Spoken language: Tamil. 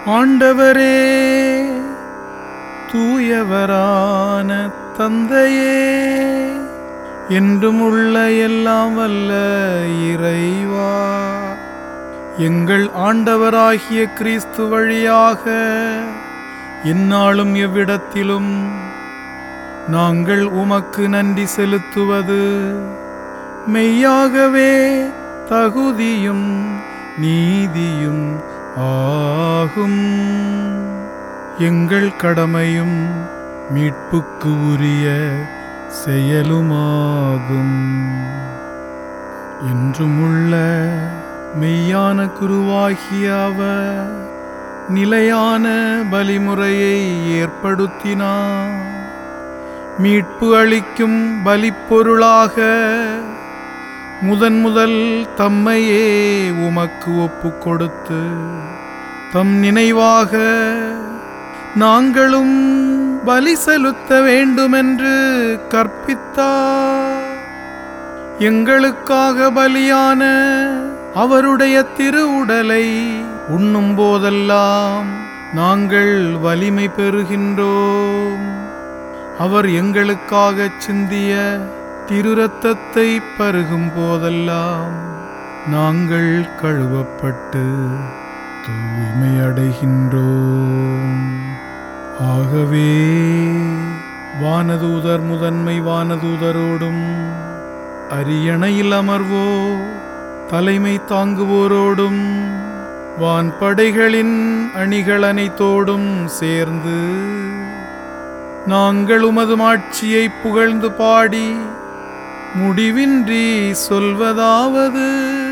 ஆண்டவரே தூயவரான தந்தையே என்றும் உள்ள எல்லாம் வல்ல இறைவா எங்கள் ஆண்டவராகிய கிறிஸ்து வழியாக இந்நாளும் எவ்விடத்திலும் நாங்கள் உமக்கு நன்றி செலுத்துவது மெய்யாகவே தகுதியும் நீதியும் ஆகும் எங்கள் கடமையும் மீட்புக்கு உரிய செயலுமாகும் என்றுமுள்ள மெய்யான குருவாகிய அவர் நிலையான பலிமுறையை ஏற்படுத்தினார் மீட்பு அளிக்கும் பலிப்பொருளாக முதன் முதல் தம்மையே உமக்கு ஒப்பு கொடுத்து தம் நினைவாக நாங்களும் பலி செலுத்த வேண்டுமென்று கற்பித்தார் எங்களுக்காக பலியான அவருடைய திருவுடலை உண்ணும் போதெல்லாம் நாங்கள் வலிமை பெறுகின்றோம் அவர் எங்களுக்காகச் சிந்திய திருரத்தத்தை பருகும் போதெல்லாம் நாங்கள் கழுவப்பட்டு தூய்மை அடைகின்றோம் ஆகவே வானதூதர் முதன்மை வானதூதரோடும் அரியணையில் அமர்வோ தலைமை தாங்குவோரோடும் வான்படைகளின் அணிகள் அனைத்தோடும் சேர்ந்து நாங்கள் உமது மாட்சியை புகழ்ந்து பாடி முடிவின்றி சொல்வதாவது